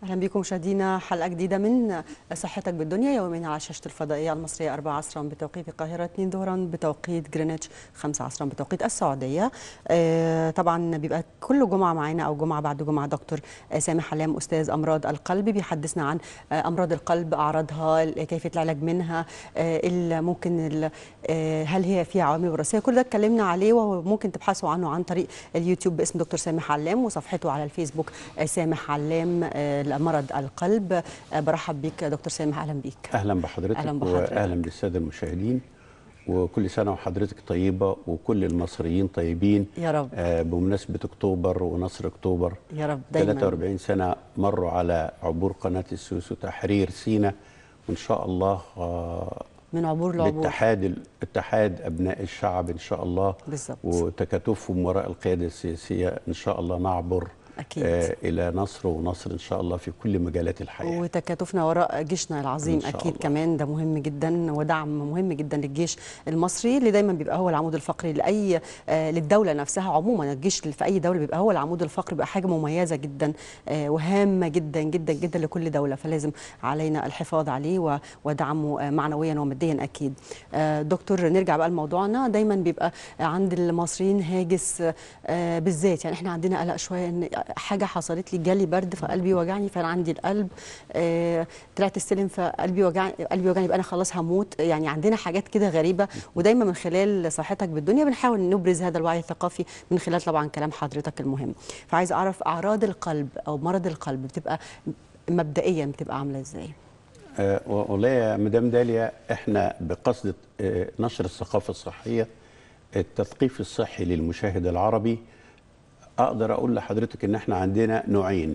اهلا بكم مشاهدينا حلقه جديده من صحتك بالدنيا يومين على شاشه الفضائيه المصريه 4 عصرا بتوقيت القاهره 2 ظهرا بتوقيت جرينتش 5 عصرا بتوقيت السعوديه آه، طبعا بيبقى كل جمعه معانا او جمعه بعد جمعه دكتور آه، سامح حلام استاذ امراض القلب بيحدثنا عن آه، امراض القلب اعراضها كيفيه العلاج منها آه، ال- ممكن ال- آه، هل هي فيها عوامل وراثيه كل ده اتكلمنا عليه وممكن تبحثوا عنه عن طريق اليوتيوب باسم دكتور سامح علام وصفحته على الفيسبوك آه، سامح علام آه، لمرض القلب آه، برحب بيك يا دكتور سامح اهلا بيك اهلا بحضرتك, أهلاً بحضرتك. واهلا بالساده المشاهدين وكل سنه وحضرتك طيبه وكل المصريين طيبين يا رب آه بمناسبه اكتوبر ونصر اكتوبر يا رب دايما 43 سنه مروا على عبور قناه السويس وتحرير سيناء وان شاء الله آه من عبور لعبور باتحاد اتحاد ابناء الشعب ان شاء الله بالظبط وتكاتفهم وراء القياده السياسيه ان شاء الله نعبر اكيد آه الى نصر ونصر ان شاء الله في كل مجالات الحياه وتكاتفنا وراء جيشنا العظيم إن شاء اكيد الله. كمان ده مهم جدا ودعم مهم جدا للجيش المصري اللي دايما بيبقى هو العمود الفقري لاي آه للدوله نفسها عموما الجيش في اي دوله بيبقى هو العمود الفقري بيبقى حاجه مميزه جدا آه وهامه جدا جدا جدا لكل دوله فلازم علينا الحفاظ عليه و- ودعمه آه معنويا وماديا اكيد آه دكتور نرجع بقى لموضوعنا دايما بيبقى عند المصريين هاجس آه بالذات يعني احنا عندنا قلق شويه ان حاجه حصلت لي جالي برد فقلبي وجعني فانا عندي القلب آه طلعت السلم فقلبي وجعني قلبي وجعني يبقى انا خلاص هموت يعني عندنا حاجات كده غريبه ودايما من خلال صحتك بالدنيا بنحاول نبرز هذا الوعي الثقافي من خلال طبعا كلام حضرتك المهم فعايز اعرف اعراض القلب او مرض القلب بتبقى مبدئيا بتبقى عامله ازاي آه، والله يا مدام داليا احنا بقصد آه، نشر الثقافه الصحيه التثقيف الصحي للمشاهد العربي اقدر اقول لحضرتك ان احنا عندنا نوعين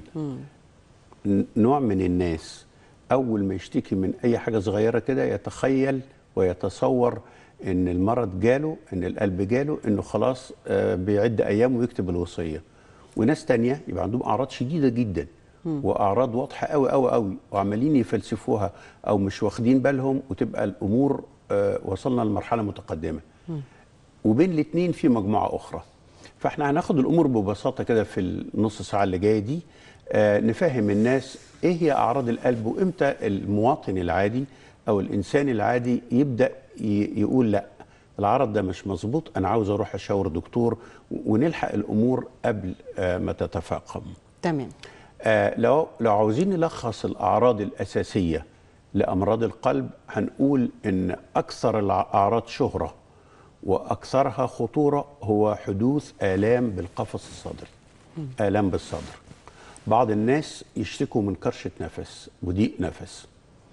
ن- نوع من الناس اول ما يشتكي من اي حاجه صغيره كده يتخيل ويتصور ان المرض جاله ان القلب جاله انه خلاص آه، بيعد ايام ويكتب الوصيه وناس تانية يبقى عندهم اعراض شديده جدا واعراض واضحه قوي قوي قوي وعمالين يفلسفوها او مش واخدين بالهم وتبقى الامور آه، وصلنا لمرحله متقدمه وبين الاثنين في مجموعه اخرى فاحنا هناخد الامور ببساطه كده في النص ساعه اللي جايه دي آه نفهم الناس ايه هي اعراض القلب وامتى المواطن العادي او الانسان العادي يبدا ي- يقول لا العرض ده مش مظبوط انا عاوز اروح اشاور دكتور ونلحق الامور قبل آه ما تتفاقم تمام آه، لو لو عاوزين نلخص الاعراض الاساسيه لامراض القلب هنقول ان اكثر الاعراض شهره واكثرها خطوره هو حدوث الام بالقفص الصدري الام بالصدر بعض الناس يشتكوا من كرشه نفس وضيق نفس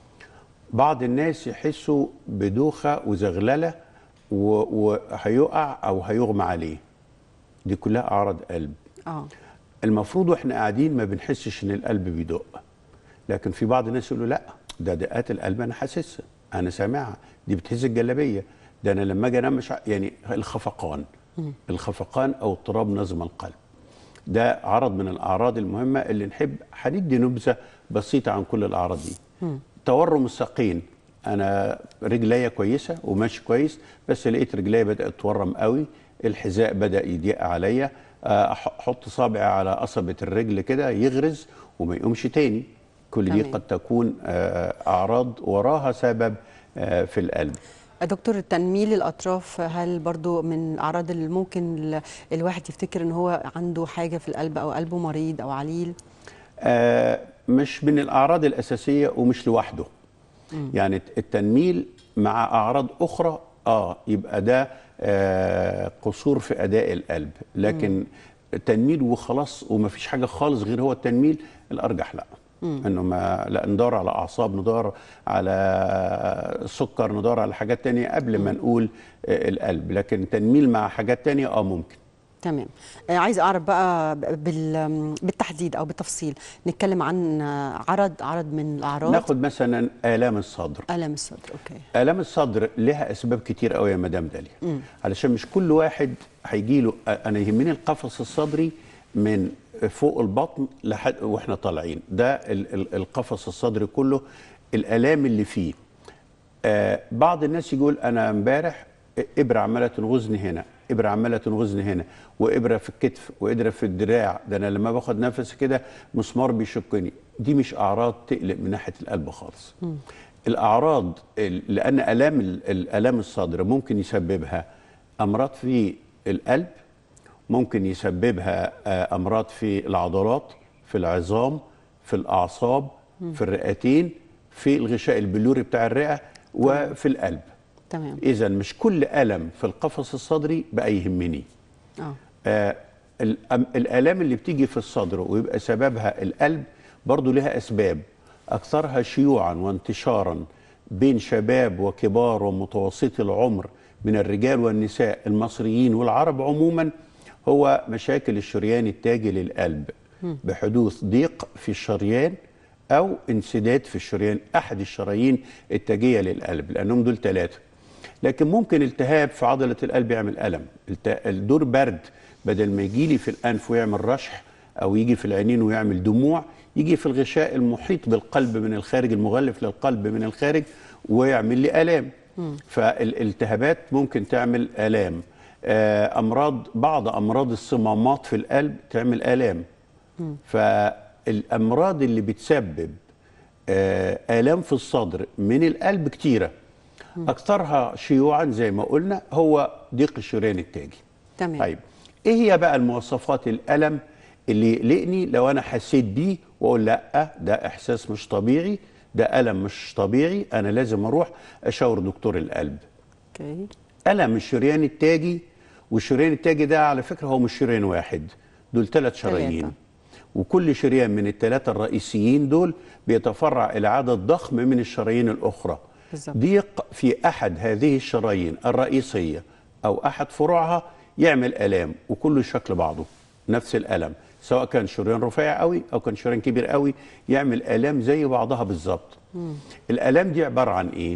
بعض الناس يحسوا بدوخه وزغلله و- وهيقع او هيغمى عليه دي كلها اعراض قلب اه المفروض واحنا قاعدين ما بنحسش ان القلب بيدق لكن في بعض الناس يقولوا لا ده دقات القلب انا حاسسها انا سامعها دي بتهز الجلابيه ده انا لما اجي انام مش ع- يعني الخفقان الخفقان او اضطراب نظم القلب ده عرض من الاعراض المهمه اللي نحب هندي نبذه بسيطه عن كل الاعراض دي تورم الساقين انا رجليا كويسه وماشي كويس بس لقيت رجليا بدات تورم قوي الحذاء بدا يضيق عليا آه، أح- احط صابعي على قصبه الرجل كده يغرز وما يقومش تاني كل دي تمام. قد تكون آه، اعراض وراها سبب آه، في القلب دكتور تنميل الاطراف هل برضو من الاعراض اللي ممكن ال- الواحد يفتكر ان هو عنده حاجه في القلب او قلبه مريض او عليل آه، مش من الاعراض الاساسيه ومش لوحده يعني التنميل مع اعراض اخرى اه يبقى ده آه قصور في اداء القلب لكن تنميل وخلاص وما فيش حاجه خالص غير هو التنميل الارجح لا انه ما لا ندور على اعصاب ندور على سكر ندور على حاجات تانية قبل ما نقول آه القلب لكن تنميل مع حاجات تانية اه ممكن تمام آه، عايز اعرف بقى بال- بالتحديد او بالتفصيل نتكلم عن آه، عرض عرض من الاعراض ناخد مثلا الام الصدر الم الصدر اوكي آلام الصدر لها أسباب كتير قوي يا مدام داليا علشان مش كل واحد هيجي له أنا يهمني القفص الصدري من فوق البطن لحد واحنا طالعين ده ال- ال- القفص الصدري كله الآلام اللي فيه آه بعض الناس يقول أنا امبارح إبرة عمالة تنغزني هنا إبرة عمالة تنغزني هنا وإبرة في الكتف وإبرة في الدراع ده أنا لما باخد نفس كده مسمار بيشكني دي مش اعراض تقلق من ناحيه القلب خالص الاعراض ال- لان الام ال- الالام الصدر ممكن يسببها امراض في القلب ممكن يسببها آه، امراض في العضلات في العظام في الاعصاب في الرئتين في الغشاء البلوري بتاع الرئه وفي القلب تمام اذا مش كل الم في القفص الصدري بقى يهمني اه آه الأم- الآلام اللي بتيجي في الصدر ويبقى سببها القلب برضو لها أسباب أكثرها شيوعا وانتشارا بين شباب وكبار ومتوسطي العمر من الرجال والنساء المصريين والعرب عموما هو مشاكل الشريان التاجي للقلب بحدوث ضيق في الشريان أو انسداد في الشريان أحد الشرايين التاجية للقلب لأنهم دول ثلاثة لكن ممكن التهاب في عضلة القلب يعمل ألم الت- الدور برد بدل ما يجي لي في الأنف ويعمل رشح أو يجي في العينين ويعمل دموع يجي في الغشاء المحيط بالقلب من الخارج المغلف للقلب من الخارج ويعمل لي آلام فالالتهابات ممكن تعمل آلام آه، أمراض بعض أمراض الصمامات في القلب تعمل آلام فالأمراض اللي بتسبب آه، آلام في الصدر من القلب كتيرة أكثرها شيوعا زي ما قلنا هو ضيق الشريان التاجي تمام طيب ايه هي بقى المواصفات الالم اللي يقلقني لو انا حسيت بيه واقول لا ده احساس مش طبيعي ده الم مش طبيعي انا لازم اروح اشاور دكتور القلب اوكي الم الشريان التاجي والشريان التاجي ده على فكره هو مش شريان واحد دول ثلاث شرايين تلاتة. وكل شريان من الثلاثه الرئيسيين دول بيتفرع الى عدد ضخم من الشرايين الاخرى بالظبط. ضيق في احد هذه الشرايين الرئيسيه او احد فروعها يعمل الام وكله شكل بعضه نفس الالم سواء كان شريان رفيع قوي او كان شريان كبير قوي يعمل الام زي بعضها بالظبط الالام دي عباره عن ايه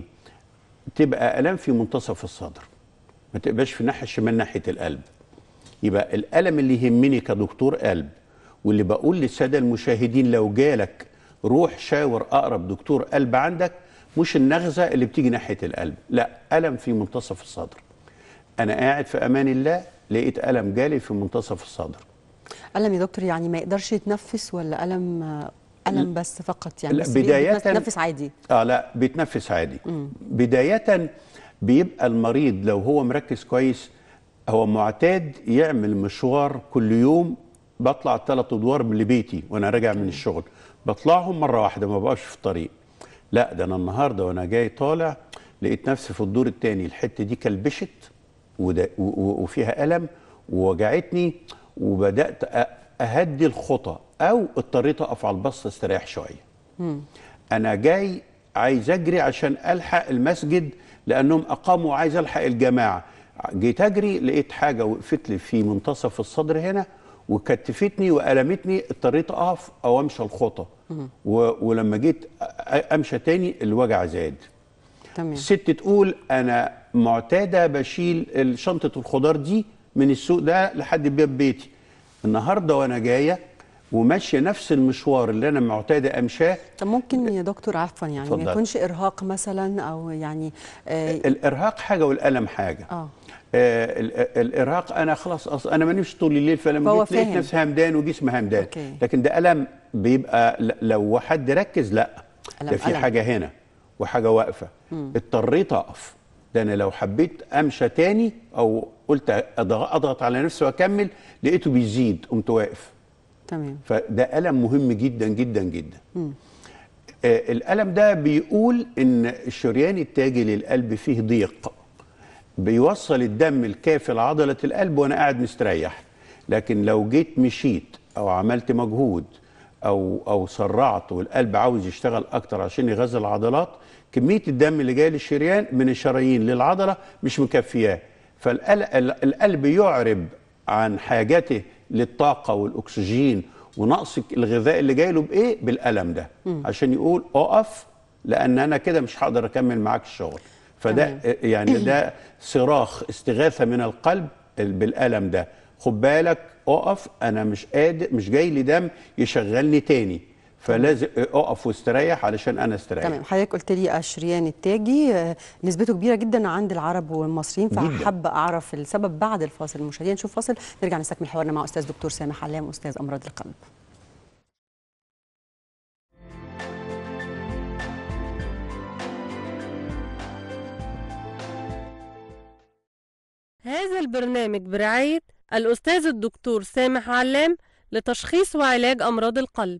تبقى الام في منتصف الصدر ما تبقاش في الناحيه الشمال ناحيه القلب يبقى الالم اللي يهمني كدكتور قلب واللي بقول للساده المشاهدين لو جالك روح شاور اقرب دكتور قلب عندك مش النغزه اللي بتيجي ناحيه القلب لا الم في منتصف الصدر انا قاعد في امان الله لقيت الم جالي في منتصف الصدر ألم يا دكتور يعني ما يقدرش يتنفس ولا ألم ألم بس فقط يعني لا، بس بيقدر بداية- يتنفس عادي اه لا بيتنفس عادي بداية بيبقى المريض لو هو مركز كويس هو معتاد يعمل مشوار كل يوم بطلع ثلاث ادوار من بيتي وانا راجع من الشغل بطلعهم مره واحده ما بقاش في الطريق لا ده انا النهارده وانا جاي طالع لقيت نفسي في الدور الثاني الحته دي كلبشت وده و- و- وفيها الم ووجعتني وبدات أ- اهدي الخطى او اضطريت اقف على البسط استريح شويه انا جاي عايز اجري عشان الحق المسجد لانهم اقاموا وعايز الحق الجماعه جيت اجري لقيت حاجه وقفت لي في منتصف الصدر هنا وكتفتني والمتني اضطريت اقف او امشي الخطى و- ولما جيت أ- امشى تاني الوجع زاد تمام الست تقول انا معتاده بشيل شنطه الخضار دي من السوق ده لحد باب بيتي النهارده وانا جايه وماشيه نفس المشوار اللي انا معتاده امشاه طب ممكن يا دكتور عفوا يعني ما اتفضل. يكونش إرهاق مثلا أو يعني آه الارهاق حاجه والالم حاجه آه. آه ال- ال- الارهاق انا خلاص أص... انا ما نمشي طول الليل فلما فهو جيت لقيت فاهم. نفسي همدان وجسمي همدان أوكي. لكن ده الم بيبقى ل- لو حد ركز لا ألم- ده في ألم. حاجه هنا وحاجه واقفه اضطريت اقف ده انا لو حبيت امشى تاني او قلت أضغ- اضغط على نفسي واكمل لقيته بيزيد قمت واقف تمام فده ألم مهم جدا جدا جدا آه الألم ده بيقول إن الشريان التاجي للقلب فيه ضيق بيوصل الدم الكافي لعضلة القلب وأنا قاعد مستريح لكن لو جيت مشيت أو عملت مجهود أو أو سرعت والقلب عاوز يشتغل أكتر عشان يغذي العضلات كمية الدم اللي جاي للشريان من الشرايين للعضلة مش مكفياه فالقلب يعرب عن حاجته للطاقة والأكسجين ونقص الغذاء اللي جاي له بإيه؟ بالألم ده عشان يقول أقف لأن أنا كده مش هقدر أكمل معاك الشغل فده تمام. يعني ده صراخ استغاثة من القلب بالألم ده خد بالك أقف أنا مش قادر مش جاي لي دم يشغلني تاني فلازم أقف واستريح علشان أنا استريح تمام حضرتك قلت لي الشريان التاجي آه، نسبته كبيره جدا عند العرب والمصريين جداً. فحابه اعرف السبب بعد الفاصل المشاهدين نشوف فاصل نرجع نستكمل حوارنا مع استاذ دكتور سامح علام استاذ امراض القلب البرنامج برعاية الأستاذ الدكتور سامح علام لتشخيص وعلاج أمراض القلب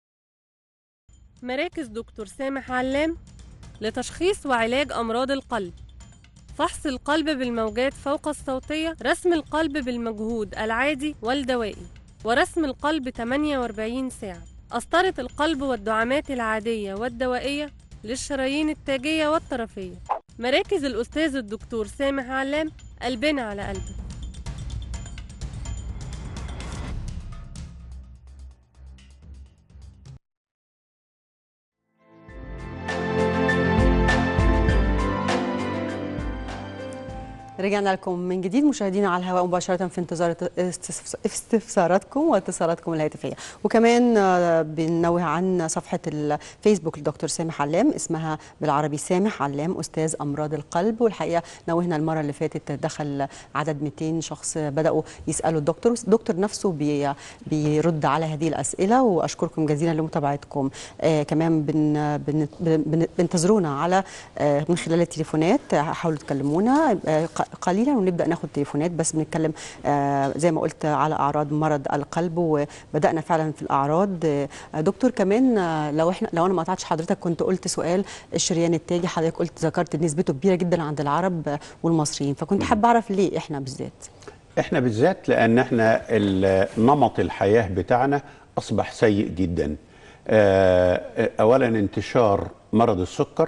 مراكز دكتور سامح علام لتشخيص وعلاج أمراض القلب فحص القلب بالموجات فوق الصوتية رسم القلب بالمجهود العادي والدوائي ورسم القلب 48 ساعة قسطرة القلب والدعامات العادية والدوائية للشرايين التاجية والطرفية مراكز الأستاذ الدكتور سامح علام قلبنا على قلبك رجعنا لكم من جديد مشاهدينا على الهواء مباشرة في انتظار استفس- استفساراتكم واتصالاتكم الهاتفية وكمان آه، بننوه عن صفحة الفيسبوك لدكتور سامح علام اسمها بالعربي سامح علام أستاذ أمراض القلب والحقيقة نوهنا المرة اللي فاتت دخل عدد 200 شخص بدأوا يسألوا الدكتور الدكتور نفسه بي بيرد على هذه الأسئلة وأشكركم جزيلا لمتابعتكم آه كمان بن بن بن بنتظرونا على آه من خلال التليفونات آه، حاولوا تكلمونا آه، ق- قليلا ونبدا ناخد تليفونات بس بنتكلم آه، زي ما قلت على اعراض مرض القلب وبدانا فعلا في الاعراض آه، دكتور كمان آه، لو احنا لو انا ما قطعتش حضرتك كنت قلت سؤال الشريان التاجي حضرتك قلت ذكرت نسبته كبيره جدا عند العرب آه، والمصريين فكنت حابه اعرف ليه احنا بالذات احنا بالذات لان احنا ال- نمط الحياه بتاعنا اصبح سيء جدا آه، اولا انتشار مرض السكر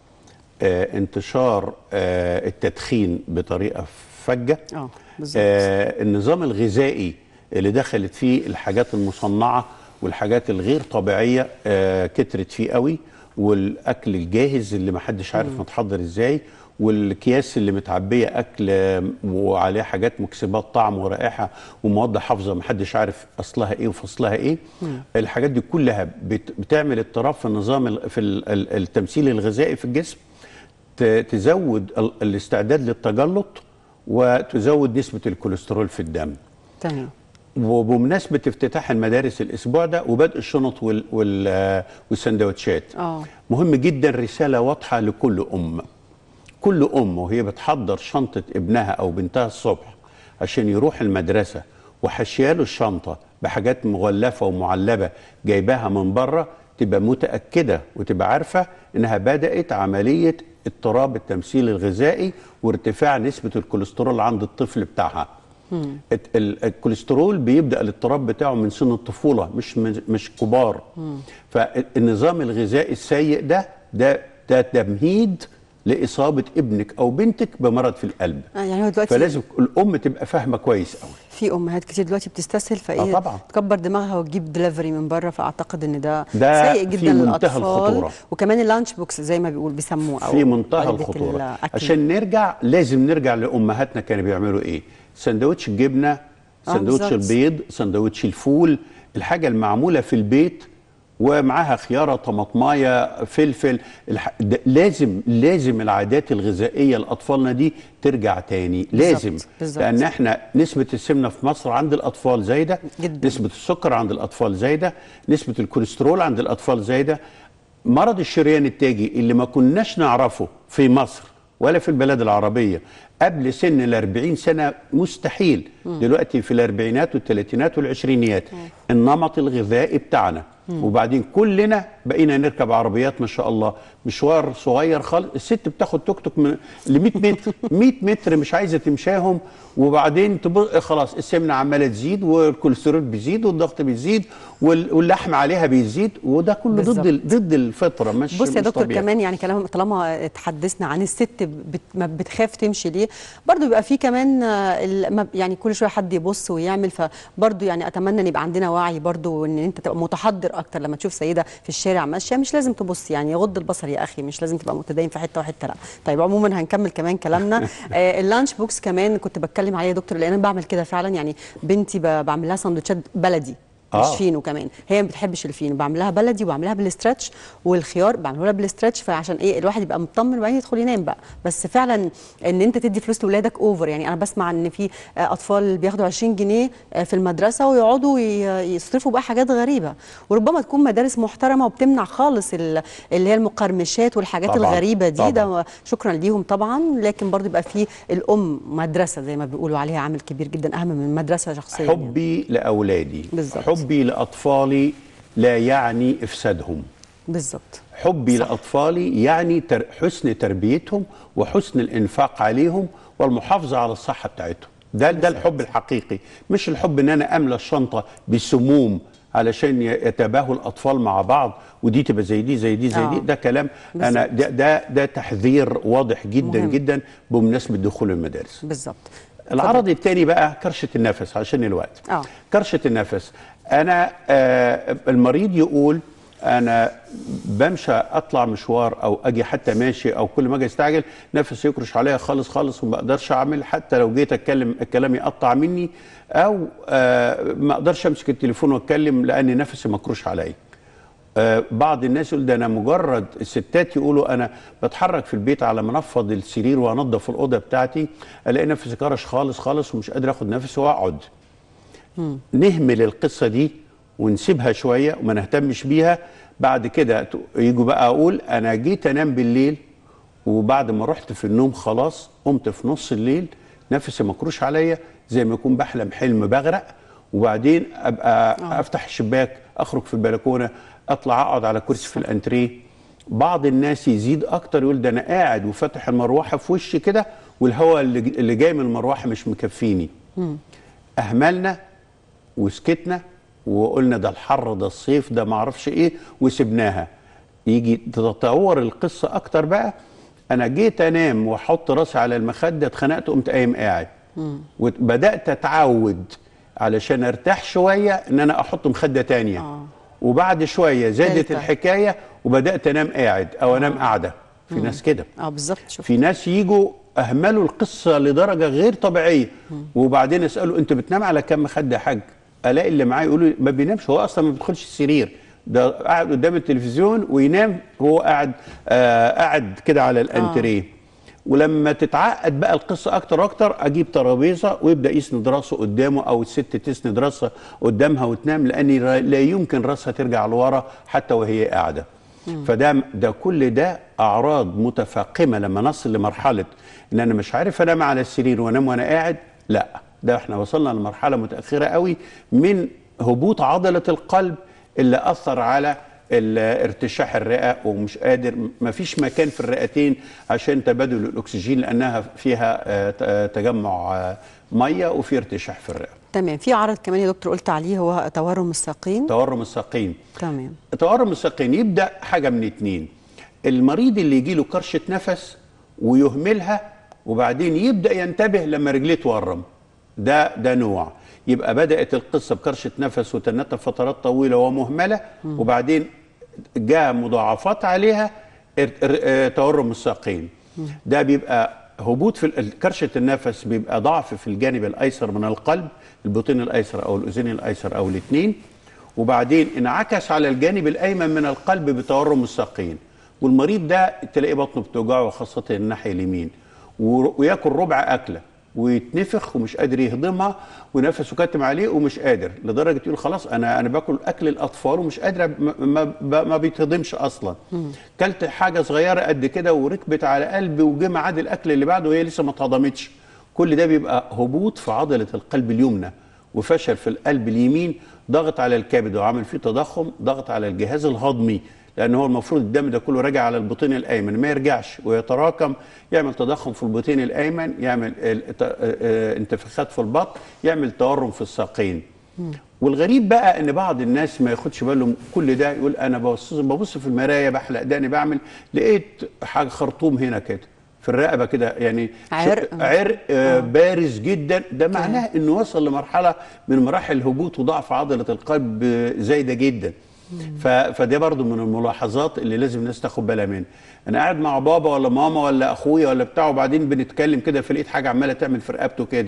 آه، انتشار آه، التدخين بطريقه فجه اه بالظبط آه، النظام الغذائي اللي دخلت فيه الحاجات المصنعه والحاجات الغير طبيعيه آه، كترت فيه قوي والاكل الجاهز اللي ما حدش عارف متحضر ازاي والكياس اللي متعبيه اكل آه، وعليها حاجات مكسبات طعم ورائحه ومواد حافظه ما حدش عارف اصلها ايه وفصلها ايه الحاجات دي كلها بت- بتعمل اضطراب في النظام ال- في ال- ال- التمثيل الغذائي في الجسم ت- تزود ال- الاستعداد للتجلط وتزود نسبة الكوليسترول في الدم تمام وبمناسبة افتتاح المدارس الأسبوع ده وبدء الشنط وال وال آه، والسندوتشات اه مهم جدا رسالة واضحة لكل أم كل أم وهي بتحضر شنطة ابنها أو بنتها الصبح عشان يروح المدرسة وحشياله الشنطة بحاجات مغلفة ومعلبة جايباها من بره تبقى متأكدة وتبقى عارفة إنها بدأت عملية اضطراب التمثيل الغذائي وارتفاع نسبة الكوليسترول عند الطفل بتاعها الت- ال- الكوليسترول بيبدا الاضطراب بتاعه من سن الطفوله مش من- مش كبار فالنظام الغذائي السيء ده ده ده تمهيد لاصابه ابنك او بنتك بمرض في القلب آه، يعني هو دلوقتي فلازم الام تبقى فاهمه كويس قوي في امهات كتير دلوقتي بتستسهل فايه آه طبعاً. تكبر دماغها وتجيب دليفري من بره فاعتقد ان ده, ده سيء في جدا منتهى للاطفال الخطورة. وكمان اللانش بوكس زي ما بيقول بيسموه او في منتهى علبة الخطوره الأكل. عشان نرجع لازم نرجع لامهاتنا كانوا بيعملوا ايه سندوتش الجبنه آه، سندوتش بالظبط. البيض سندوتش الفول الحاجه المعموله في البيت ومعاها خياره طماطمايه فلفل الح... ده لازم لازم العادات الغذائيه لاطفالنا دي ترجع تاني لازم بالظبط. لان احنا نسبه السمنه في مصر عند الاطفال زايده جداً. نسبه السكر عند الاطفال زايده نسبه الكوليسترول عند الاطفال زايده مرض الشريان التاجي اللي ما كناش نعرفه في مصر ولا في البلاد العربية قبل سن ال 40 سنة مستحيل دلوقتي في الأربعينات والثلاثينات والعشرينيات النمط الغذائي بتاعنا وبعدين كلنا بقينا نركب عربيات ما شاء الله مشوار صغير خالص الست بتاخد توك توك من ل 100 متر 100 متر مش عايزه تمشاهم وبعدين تبص خلاص السمنه عماله تزيد والكوليسترول بيزيد والضغط بيزيد وال- واللحم عليها بيزيد وده كله ضد بالظبط. ال- ضد الفطره مش بص يا مش دكتور طبيعي. كمان يعني كلام طالما اتحدثنا عن الست بت ما بتخاف تمشي ليه برضو بيبقى في كمان آه، ال- ما- يعني كل شويه حد يبص ويعمل فبرضو يعني اتمنى ان يبقى عندنا وعي برضو ان انت تبقى متحضر اكتر لما تشوف سيده في الشارع ماشيه مش لازم تبص يعني غض البصر يا اخي مش لازم تبقى متدين في حته وحته لا طيب عموما هنكمل كمان كلامنا آه اللانش بوكس كمان كنت بتكلم عليه يا دكتور لان انا بعمل كده فعلا يعني بنتي ب- بعمل لها سندوتشات بلدي آه. مش فينو كمان هي ما بتحبش الفينو بعملها بلدي وبعملها بالاسترتش والخيار بعمله لها بالاسترتش فعشان ايه الواحد يبقى مطمن وبعدين يدخل ينام بقى بس فعلا ان انت تدي فلوس لاولادك اوفر يعني انا بسمع ان في آه، اطفال بياخدوا 20 جنيه آه، في المدرسه ويقعدوا ي- يصرفوا بقى حاجات غريبه وربما تكون مدارس محترمه وبتمنع خالص ال- اللي هي المقرمشات والحاجات طبعاً، الغريبه دي طبعاً. ده شكرا ليهم طبعا لكن برضو يبقى في الام مدرسه زي ما بيقولوا عليها عامل كبير جدا اهم من مدرسه شخصيه يعني. حبي لاولادي بالظبط. حبي لاطفالي لا يعني افسادهم بالظبط حبي لاطفالي يعني تر حسن تربيتهم وحسن الانفاق عليهم والمحافظه على الصحه بتاعتهم ده ده الحب الحقيقي مش الحب ان انا املى الشنطه بسموم علشان ي- يتباهوا الاطفال مع بعض ودي تبقى زي دي زي دي زي آه. دي ده كلام انا بالظبط. ده ده ده تحذير واضح جدا مهم. جدا بمناسبه دخول المدارس بالظبط العرض الثاني بقى كرشه النفس عشان الوقت آه. كرشه النفس انا آه المريض يقول انا بمشى اطلع مشوار او اجي حتى ماشي او كل ما اجي استعجل نفسي يكرش عليا خالص خالص وما اقدرش اعمل حتى لو جيت اتكلم الكلام يقطع مني او آه ما اقدرش امسك التليفون واتكلم لان نفسي مكروش عليا آه، بعض الناس يقول ده انا مجرد الستات يقولوا انا بتحرك في البيت على منفض السرير وانضف الاوضه بتاعتي الاقي نفسي كرش خالص خالص ومش قادر اخد نفسي واقعد نهمل القصه دي ونسيبها شويه وما نهتمش بيها بعد كده ت- يجوا بقى اقول انا جيت انام بالليل وبعد ما رحت في النوم خلاص قمت في نص الليل نفسي مكروش عليا زي ما يكون بحلم حلم بغرق وبعدين ابقى آه. افتح الشباك اخرج في البلكونه اطلع اقعد على كرسي في الانتريه بعض الناس يزيد اكتر يقول ده انا قاعد وفاتح المروحه في وشي كده والهواء اللي اللي جاي من المروحه مش مكفيني اهملنا وسكتنا وقلنا ده الحر ده الصيف ده معرفش ايه وسبناها يجي تتطور القصه اكتر بقى انا جيت انام واحط راسي على المخده اتخنقت قمت قايم قاعد وبدات اتعود علشان ارتاح شويه ان انا احط مخده تانية آه. وبعد شويه زادت تالتة. الحكايه وبدات انام قاعد او انام قاعده في ناس كده اه بالظبط شوف في ناس يجوا اهملوا القصه لدرجه غير طبيعيه وبعدين اساله انت بتنام على كم مخده يا حاج الاقي اللي معايا يقولوا لي ما بينامش هو اصلا ما بيدخلش السرير ده قاعد قدام التلفزيون وينام هو قاعد آه قاعد كده على الانتريه ولما تتعقد بقى القصه اكتر واكتر اجيب ترابيزه ويبدا يسند راسه قدامه او الست تسند راسها قدامها وتنام لان لا يمكن راسها ترجع لورا حتى وهي قاعده فده ده كل ده اعراض متفاقمه لما نصل لمرحله ان انا مش عارف انام على السرير وانام وانا قاعد لا ده احنا وصلنا لمرحله متاخره قوي من هبوط عضله القلب اللي اثر على ال- ارتشاح الرئه ومش قادر مفيش مكان في الرئتين عشان تبادل الاكسجين لانها فيها آه، ت- آه، تجمع آه، ميه وفي ارتشاح في الرئه تمام في عرض كمان يا دكتور قلت عليه هو تورم الساقين تورم الساقين تمام تورم الساقين يبدا حاجه من اتنين المريض اللي يجي له كرشه نفس ويهملها وبعدين يبدا ينتبه لما رجليه تورم ده ده نوع يبقى بدات القصه بكرشه نفس وتنتها فترات طويله ومهمله وبعدين جاء مضاعفات عليها ار- ار- آه، تورم الساقين ده بيبقى هبوط في ال- كرشه النفس بيبقى ضعف في الجانب الايسر من القلب البطين الايسر او الاذين الايسر او الاثنين وبعدين انعكس على الجانب الايمن من القلب بتورم الساقين والمريض ده تلاقي بطنه بتوجعه خاصه الناحيه اليمين و- وياكل ربع اكله ويتنفخ ومش قادر يهضمها ونفسه كاتم عليه ومش قادر لدرجه يقول خلاص انا انا باكل اكل الاطفال ومش قادر ما, ما, ما بيتهضمش اصلا كلت حاجه صغيره قد كده وركبت على قلبي وجه ميعاد الاكل اللي بعده وهي لسه ما اتهضمتش كل ده بيبقى هبوط في عضله القلب اليمنى وفشل في القلب اليمين ضغط على الكبد وعامل فيه تضخم ضغط على الجهاز الهضمي لان هو المفروض الدم ده كله راجع على البطين الايمن ما يرجعش ويتراكم يعمل تضخم في البطين الايمن يعمل ال- ت- آه، آه، انتفاخات في البطن يعمل تورم في الساقين والغريب بقى ان بعض الناس ما ياخدش باله من كل ده يقول انا ببص ببص في المرايه بحلق داني بعمل لقيت حاجه خرطوم هنا كده في الرقبه كده يعني عرق. شو- عرق آه بارز جدا ده معناه انه وصل لمرحله من مراحل هبوط وضعف عضله القلب آه، زايده جدا ف... فده برضو من الملاحظات اللي لازم الناس تاخد بالها منها انا قاعد مع بابا ولا ماما ولا اخويا ولا بتاع وبعدين بنتكلم كده فلقيت حاجه عماله تعمل في رقبته كده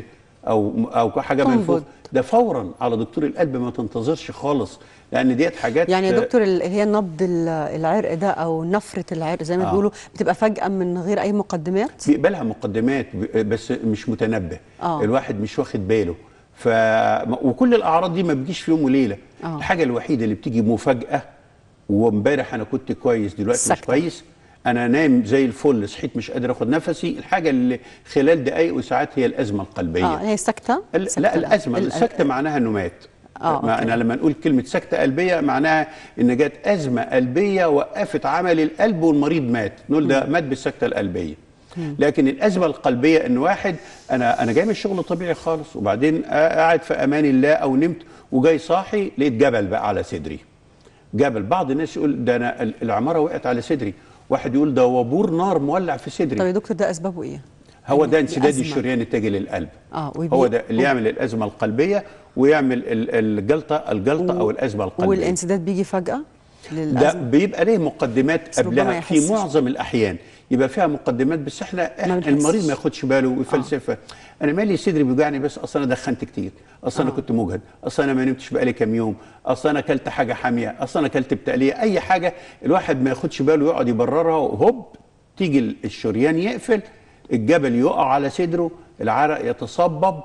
او او حاجه تنبض. منفوخ ده فورا على دكتور القلب ما تنتظرش خالص لان ديت حاجات يعني يا دكتور ال- هي نبض ال- العرق ده او نفره العرق زي ما آه. بيقولوا بتبقى فجاه من غير اي مقدمات بيقبلها مقدمات ب- بس مش متنبه آه. الواحد مش واخد باله ف وكل الاعراض دي ما بتجيش في يوم وليله آه. الحاجه الوحيده اللي بتيجي مفاجاه وامبارح انا كنت كويس دلوقتي مش السكتة. كويس انا نايم زي الفل صحيت مش قادر اخد نفسي الحاجه اللي خلال دقائق وساعات هي الازمه القلبيه اه هي سكته ال- سكتة لا الازمه ال- السكته معناها انه مات آه، ما أوكي. انا لما نقول كلمه سكته قلبيه معناها ان جت ازمه قلبيه وقفت عمل القلب والمريض مات نقول ده مات بالسكته القلبيه لكن الازمه القلبيه ان واحد انا انا جاي من الشغل طبيعي خالص وبعدين قاعد في امان الله او نمت وجاي صاحي لقيت جبل بقى على صدري جبل بعض الناس يقول ده انا ال- العماره وقعت على صدري واحد يقول ده وبور نار مولع في صدري طب يا دكتور ده اسبابه ايه؟ هو ده يعني انسداد الأزمة. الشريان التاجي للقلب اه ويبي- هو ده اللي يعمل الازمه القلبيه ويعمل ال- الجلطه الجلطه او الازمه القلبيه والانسداد بيجي فجاه ده للأزمة بيبقى ليه مقدمات بس ربما قبلها في يحسش. معظم الاحيان يبقى فيها مقدمات بس احنا, احنا بنحسش. المريض ما ياخدش باله ويفلسفها انا مالي صدري بيوجعني بس اصل انا دخنت كتير اصل انا كنت مجهد اصل انا ما نمتش بقالي كام يوم اصل انا اكلت حاجه حاميه اصل انا اكلت بتقليه اي حاجه الواحد ما ياخدش باله يقعد يبررها وهوب تيجي ال- الشريان يقفل الجبل يقع على صدره العرق يتصبب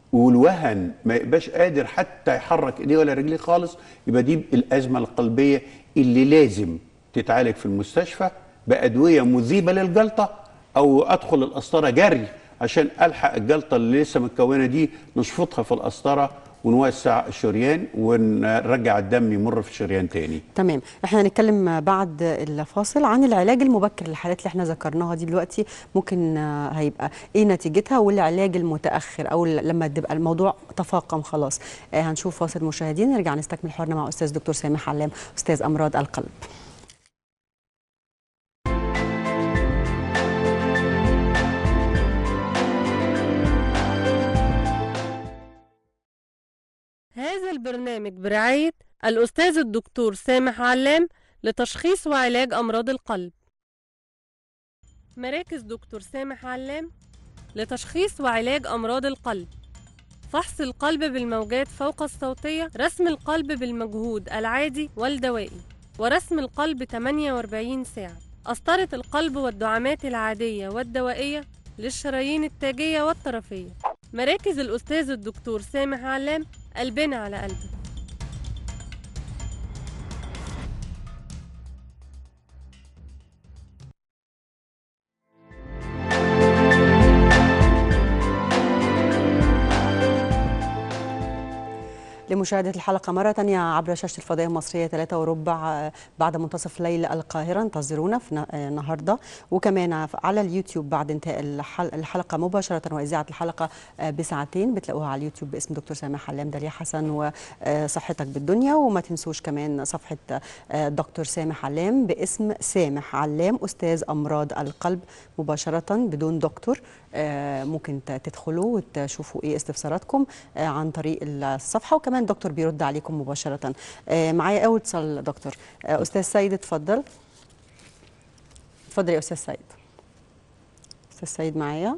والوهن ما يبقاش قادر حتى يحرك ايديه ولا رجليه خالص يبقى دي الازمه القلبيه اللي لازم تتعالج في المستشفى بادويه مذيبه للجلطه او ادخل القسطره جري عشان الحق الجلطه اللي لسه متكونه دي نشفطها في القسطره ونوسع الشريان ونرجع الدم يمر في الشريان تاني تمام احنا هنتكلم بعد الفاصل عن العلاج المبكر للحالات اللي احنا ذكرناها دي دلوقتي ممكن آه، هيبقى ايه نتيجتها والعلاج المتاخر او ل- لما تبقى الموضوع تفاقم خلاص آه، هنشوف فاصل مشاهدين نرجع نستكمل حوارنا مع استاذ دكتور سامح علام استاذ امراض القلب هذا البرنامج برعاية الأستاذ الدكتور سامح علام لتشخيص وعلاج أمراض القلب مراكز دكتور سامح علام لتشخيص وعلاج أمراض القلب فحص القلب بالموجات فوق الصوتية رسم القلب بالمجهود العادي والدوائي ورسم القلب 48 ساعة قسطرة القلب والدعامات العادية والدوائية للشرايين التاجية والطرفية مراكز الأستاذ الدكتور سامح علام قلبنا على قلبك لمشاهدة الحلقة مرة تانية عبر شاشة الفضائية المصرية 3 وربع آه، بعد منتصف ليل القاهرة انتظرونا في ن- آه، النهاردة وكمان على اليوتيوب بعد انتهاء الحل- الحلقة مباشرة وإذاعة الحلقة آه، بساعتين بتلاقوها على اليوتيوب باسم دكتور سامح علام داليا حسن وصحتك بالدنيا وما تنسوش كمان صفحة آه، دكتور سامح علام باسم سامح علام أستاذ أمراض القلب مباشرة بدون دكتور آه، ممكن ت- تدخلوا وتشوفوا ايه استفساراتكم آه، عن طريق الصفحه وكمان دكتور بيرد عليكم مباشره آه، معايا اول اتصال دكتور آه، استاذ سيد اتفضل اتفضل يا استاذ سيد استاذ سيد معايا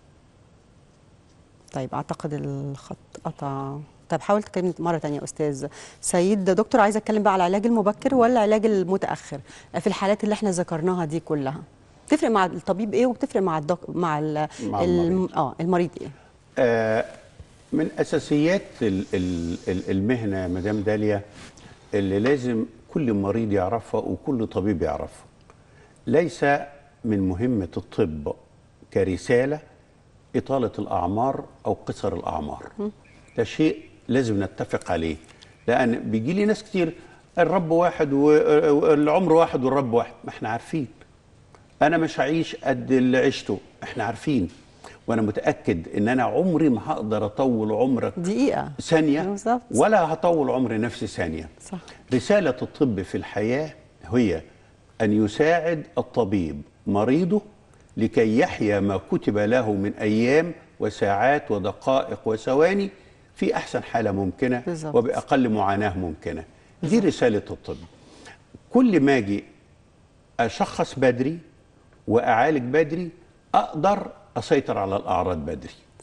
طيب اعتقد الخط قطع طيب حاول تكلمني مره تانية يا استاذ سيد دكتور عايزه اتكلم بقى على العلاج المبكر ولا العلاج المتاخر آه، في الحالات اللي احنا ذكرناها دي كلها تفرق مع الطبيب ايه وبتفرق مع الدك... مع ال... مع الم- المريض. اه المريض ايه آه، من اساسيات ال- ال- ال- المهنه يا مدام داليا اللي لازم كل مريض يعرفها وكل طبيب يعرفها ليس من مهمه الطب كرساله اطاله الاعمار او قصر الاعمار ده شيء لازم نتفق عليه لان بيجي لي ناس كتير الرب واحد والعمر واحد والرب واحد ما احنا عارفين انا مش هعيش قد اللي عشته احنا عارفين وانا متاكد ان انا عمري ما هقدر اطول عمرك دقيقه ثانيه بالظبط. ولا هطول عمر نفسي ثانيه صح رساله الطب في الحياه هي ان يساعد الطبيب مريضه لكي يحيا ما كتب له من ايام وساعات ودقائق وثواني في احسن حاله ممكنه بالظبط. وباقل معاناه ممكنه دي رساله الطب كل ما اجي اشخص بدري واعالج بدري اقدر اسيطر على الاعراض بدري صح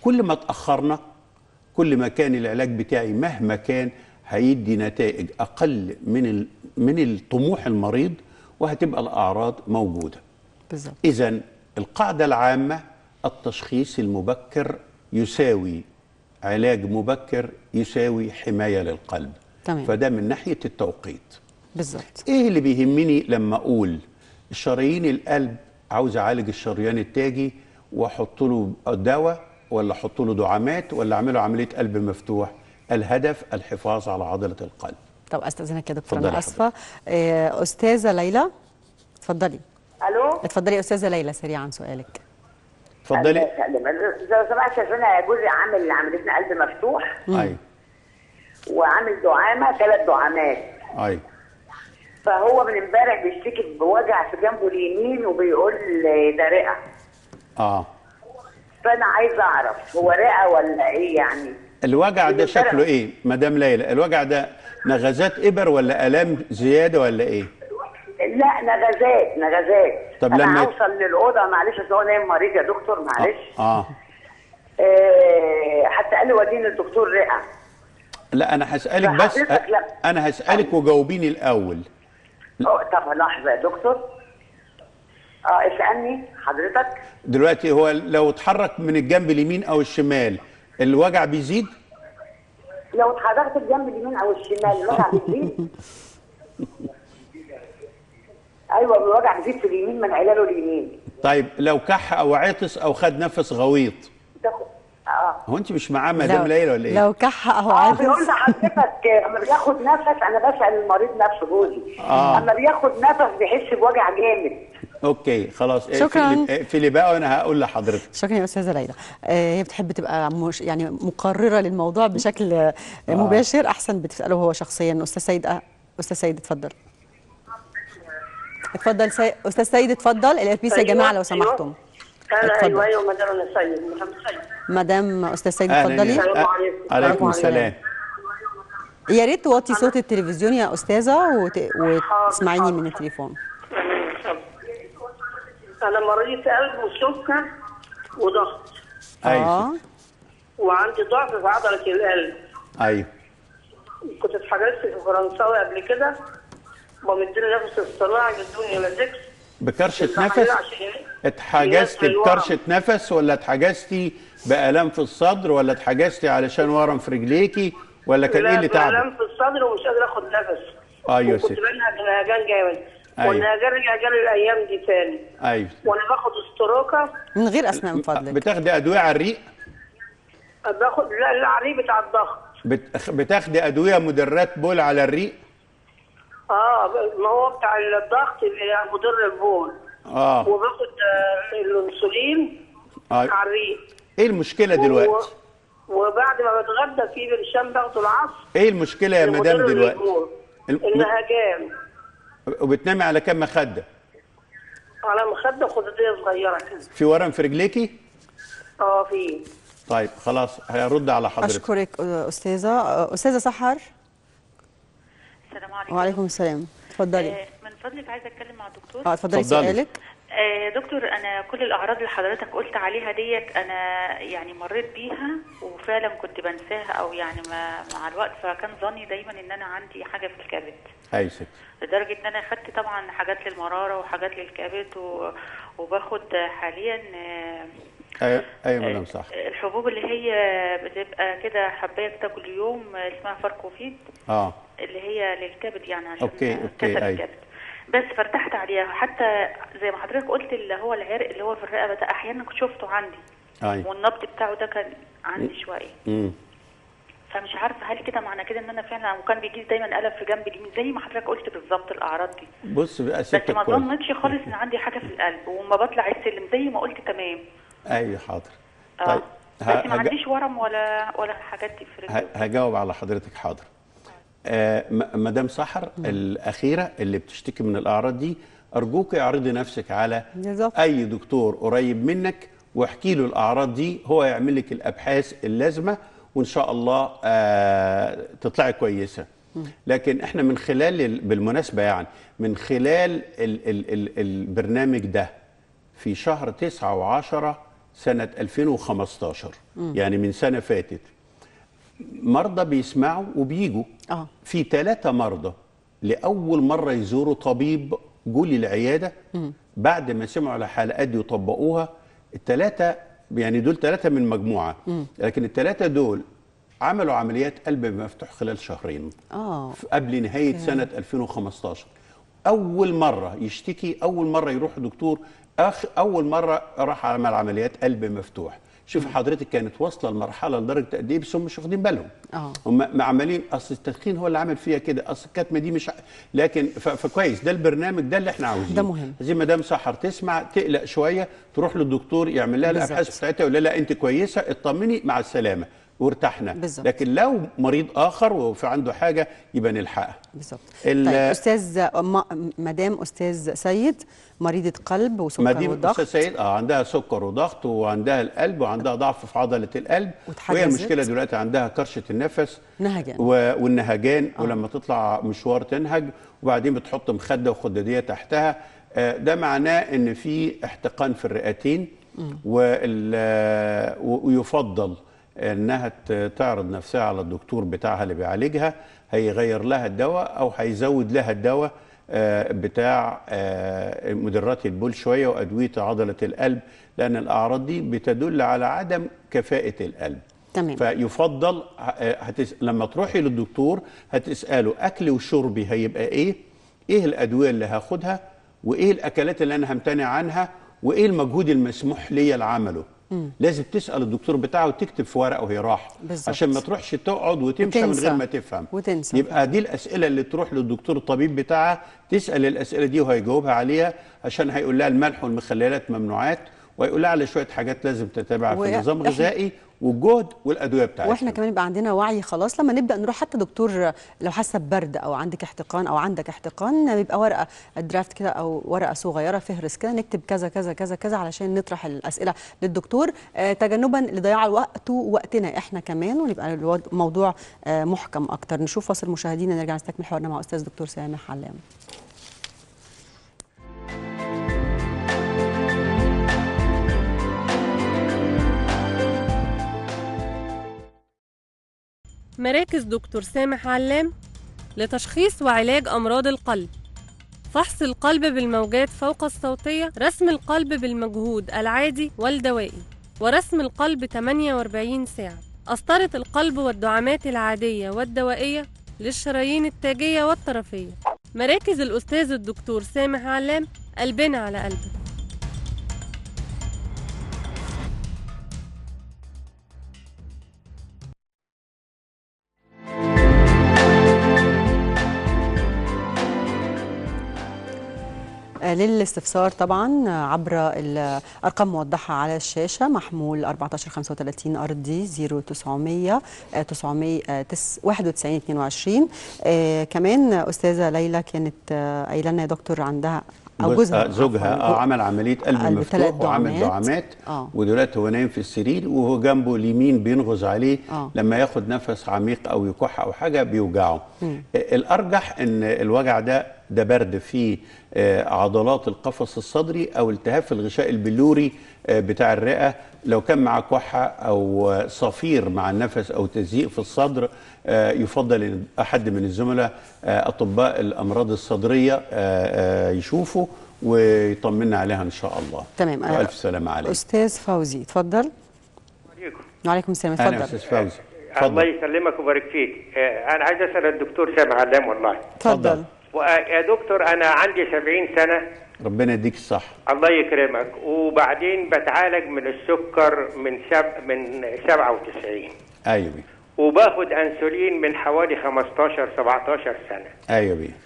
كل ما اتاخرنا كل ما كان العلاج بتاعي مهما كان هيدي نتائج اقل من ال- من الطموح المريض وهتبقى الاعراض موجوده بالظبط اذا القاعده العامه التشخيص المبكر يساوي علاج مبكر يساوي حمايه للقلب تمام. فده من ناحيه التوقيت بالظبط ايه اللي بيهمني لما اقول شرايين القلب عاوز اعالج الشريان التاجي واحط له دواء ولا احط له دعامات ولا اعمله عمليه قلب مفتوح الهدف الحفاظ على عضله القلب طب استاذنك يا دكتور اتفضلي انا يا اسفه آه، استاذه ليلى اتفضلي الو اتفضلي يا استاذه ليلى سريعا سؤالك اتفضلي الله يسلمك. لو سمحت شايف انا جوزي عامل عمليه قلب مفتوح ايوه وعامل دعامه ثلاث دعامات ايوه فهو من امبارح بيشتكي بوجع في جنبه اليمين وبيقول ده رئه اه فانا عايزه اعرف هو رئه ولا ايه يعني الوجع ده من امبارح. شكله ايه مدام ليلى الوجع ده نغزات ابر ولا الام زياده ولا ايه لا نغزات نغزات طب انا لما- هوصل للاوضه معلش أصل هو نايم مريض يا دكتور معلش اه آه حتى قال لي وديني الدكتور رئه لا انا هسالك بس فحضرتك لا. انا هسالك وجاوبيني الاول أوه، طب لحظه يا دكتور اه اسالني حضرتك دلوقتي هو لو اتحرك من الجنب اليمين او الشمال الوجع بيزيد لو اتحركت الجنب اليمين او الشمال الوجع بيزيد ايوه الوجع بيزيد في اليمين من علاله اليمين طيب لو كح او عطس او خد نفس غويط تاخد اه هو انت مش معاه مدام ليلى ولا ايه لو كح اهو اه بيقول عاطس لحضرتك اما بياخد نفس انا بسال المريض نفسه جوزي آه. اما بياخد نفس بيحس بوجع جامد اوكي خلاص شكراً. اقفلي- اقفلي بقى وانا هقول لحضرتك شكرا يا استاذه ليلى آه، هي بتحب تبقى مش يعني مقرره للموضوع بشكل آه، مباشر احسن بتساله هو شخصيا استاذ سيد آه، استاذ سيد اتفضل اتفضل سي... استاذ سيد اتفضل الاف بي يا جماعه لو سمحتم انا اتفضل. ايوه ايوه مدام انا سيد محمد سيد مدام استاذ سيد أهلاً اتفضلي يا- السلام أ- عليكم. عليكم وعليكم السلام يا ريت توطي صوت التلفزيون يا استاذه وت... وتسمعيني من التليفون تمام، اتفضل. انا مريض قلب وسكر وضغط ايوه اه وعندي ضعف في عضله القلب ايوه كنت اتحجزت في فرنساوي قبل كده ومديني نفس اصطناعي بدون لازكس بكرشه نفس اتحجزتي بكرشه نفس ولا اتحجزتي بالام في الصدر ولا اتحجزتي علشان ورم في رجليكي ولا كان ايه اللي تعبك الام في الصدر ومش قادر اخد نفس أيوة يا وكنت ستي. بنهج نهجان جامد أيوة. والنهجان رجع جالي الايام دي تاني ايوه وانا باخد استروكه من غير اسماء من فضلك بتاخدي ادويه على الريق باخد لا العريق بتاع الضغط بت- بتاخدي ادويه مدرات بول على الريق اه ما هو بتاع الضغط اللي مضر البول اه وباخد آه، الانسولين آه. على الريق ايه المشكله دلوقتي و- وبعد ما بتغدى في برشام باخده العصر ايه المشكله يا مدام مضر دلوقتي للبول. الم- النهجان وبتنامي على كام مخده على مخده خدوديه صغيره كده في ورم في رجليكي اه في طيب خلاص هرد على حضرتك اشكرك آه، استاذه آه، استاذه سحر السلام عليكم وعليكم السلام اتفضلي آه، من فضلك عايزه اتكلم مع الدكتور اه اتفضلي اتفضلي. سؤالك آه، دكتور انا كل الاعراض اللي حضرتك قلت عليها ديت انا يعني مريت بيها وفعلا كنت بنساها او يعني ما مع الوقت فكان ظني دايما ان انا عندي حاجه في الكبد اي ست لدرجه ان انا خدت طبعا حاجات للمراره وحاجات للكبد و... وباخد حاليا آه، ايوه ايوه مدام صح الحبوب اللي هي بتبقى كده حبايه كده كل يوم اسمها فاركوفيد اه اللي هي للكبد يعني عشان أوكي، أوكي، كسل أيوة. الكبد بس فارتحت عليها حتى زي ما حضرتك قلت اللي هو العرق اللي هو في الرقبه ده احيانا كنت شفته عندي ايوه والنبض بتاعه ده كان عندي شويه امم فمش عارفه هل كده معنى كده ان انا فعلا وكان بيجي لي دايما الم في جنب اليمين زي ما حضرتك قلت بالظبط الاعراض دي بص بقى بس ستك ما كويس ظنتش خالص ان عندي حاجه في القلب وما بطلع السلم زي ما قلت تمام ايوه حاضر اه طيب بس ه- ما هج- عنديش ورم ولا ولا الحاجات دي في ه- رجلي هجاوب على حضرتك حاضر آه م- مدام سحر الاخيره اللي بتشتكي من الاعراض دي ارجوك اعرضي نفسك على بالظبط. اي دكتور قريب منك واحكي له الاعراض دي هو يعمل لك الابحاث اللازمه وان شاء الله آه تطلعي كويسه لكن احنا من خلال ال- بالمناسبه يعني من خلال ال ال ال البرنامج ده في شهر تسعة وعشرة سنه 2015 يعني من سنه فاتت مرضى بيسمعوا وبيجوا اه في ثلاثة مرضى لأول مرة يزوروا طبيب جولي العيادة بعد ما سمعوا على حلقات دي وطبقوها الثلاثة يعني دول ثلاثة من مجموعة لكن الثلاثة دول عملوا عمليات قلب مفتوح خلال شهرين اه قبل نهاية سنة 2015 أول مرة يشتكي أول مرة يروح دكتور أخ أول مرة راح عمل عمليات قلب مفتوح شوف حضرتك كانت واصله لمرحله لدرجه قد ايه بس هم مش واخدين بالهم آه. هم عمالين اصل التدخين هو اللي عمل فيها كده اصل الكتمه دي مش ع- لكن ف- فكويس ده البرنامج ده اللي احنا عاوزينه ده مهم. زي مدام سحر تسمع تقلق شويه تروح للدكتور يعمل لها بالظبط. الابحاث بتاعتها يقول لها لا انت كويسه اطمني مع السلامه وارتحنا بالظبط. لكن لو مريض اخر وفي عنده حاجه يبقى نلحقها بالظبط ال- طيب استاذ م- مدام استاذ سيد مريضه قلب وسكر مدينة وضغط أستاذ سيد اه عندها سكر وضغط وعندها القلب وعندها ضعف في عضلة القلب واتحجزت. وهي المشكلة دلوقتي عندها كرشة النفس نهجان. و... والنهجان آه. ولما تطلع مشوار تنهج وبعدين بتحط مخدة وخدادية تحتها آه ده معناه ان في احتقان في الرئتين وال... آه، و- ويفضل انها ت- تعرض نفسها على الدكتور بتاعها اللي بيعالجها هيغير لها الدواء او هيزود لها الدواء آه، بتاع آه، مدرات البول شويه وادويه عضله القلب لان الاعراض دي بتدل على عدم كفاءه القلب تمام. فيفضل آه، هتس... لما تروحي للدكتور هتساله اكلي وشربي هيبقى ايه ايه الادويه اللي هاخدها وايه الاكلات اللي انا همتنع عنها وايه المجهود المسموح لي لعمله لازم تسال الدكتور بتاعه وتكتب في ورقه وهي راح بالظبط. عشان ما تروحش تقعد وتمشي من وتنسى. غير ما تفهم وتنسى. يبقى دي الاسئله اللي تروح للدكتور الطبيب بتاعها تسال الاسئله دي وهيجاوبها عليها عشان هيقول لها الملح والمخللات ممنوعات وهيقول لها على شويه حاجات لازم تتابعها في وإحنا- النظام الغذائي والجهد والادويه بتاعتها واحنا كمان يبقى عندنا وعي خلاص لما نبدا نروح حتى دكتور لو حاسه ببرد او عندك احتقان او عندك احتقان بيبقى ورقه درافت كده او ورقه صغيره فهرس كده نكتب كذا كذا كذا كذا علشان نطرح الاسئله للدكتور آه تجنبا لضياع الوقت ووقتنا احنا كمان ونبقى الوض- الموضوع آه محكم اكتر نشوف فاصل مشاهدينا نرجع نستكمل حوارنا مع استاذ دكتور سامح علام مراكز دكتور سامح علام لتشخيص وعلاج أمراض القلب فحص القلب بالموجات فوق الصوتية رسم القلب بالمجهود العادي والدوائي ورسم القلب 48 ساعة قسطرة القلب والدعامات العادية والدوائية للشرايين التاجية والطرفية مراكز الأستاذ الدكتور سامح علام قلبنا على قلبك آه، للاستفسار طبعا آه، عبر الارقام موضحه على الشاشه محمول 1435 ارضي 0900 آه، 900 آه، تس- 91 22 آه، كمان استاذه ليلى كانت آه، قايله لنا يا دكتور عندها او جوز- جوزها آه، زوجها عفواً، اه عمل عمليه قلب, قلب تلات مفتوح وعمل دعامات. دعامات آه. ودلوقتي هو نايم في السرير وهو جنبه اليمين بينغز عليه آه. لما ياخد نفس عميق او يكح او حاجه بيوجعه آه، الارجح ان الوجع ده ده برد في آه، عضلات القفص الصدري او التهاب في الغشاء البلوري آه، بتاع الرئه لو كان مع كحه او آه، صفير مع النفس او تزييق في الصدر آه، يفضل ان احد من الزملاء آه، اطباء الامراض الصدريه آه، آه، يشوفوا ويطمنا عليها ان شاء الله تمام آه، والف سلامه عليك استاذ فوزي اتفضل عليكم. وعليكم السلام اهلا اتفضل استاذ فوزي الله اتفضل يسلمك ويبارك فيك آه، انا عايز اسال الدكتور سامح علام والله اتفضل ويا دكتور انا عندي 70 سنه ربنا يديك الصحه الله يكرمك وبعدين بتعالج من السكر من سب من 97 ايوه بيه وباخد انسولين من حوالي 15 17 سنه ايوه بيه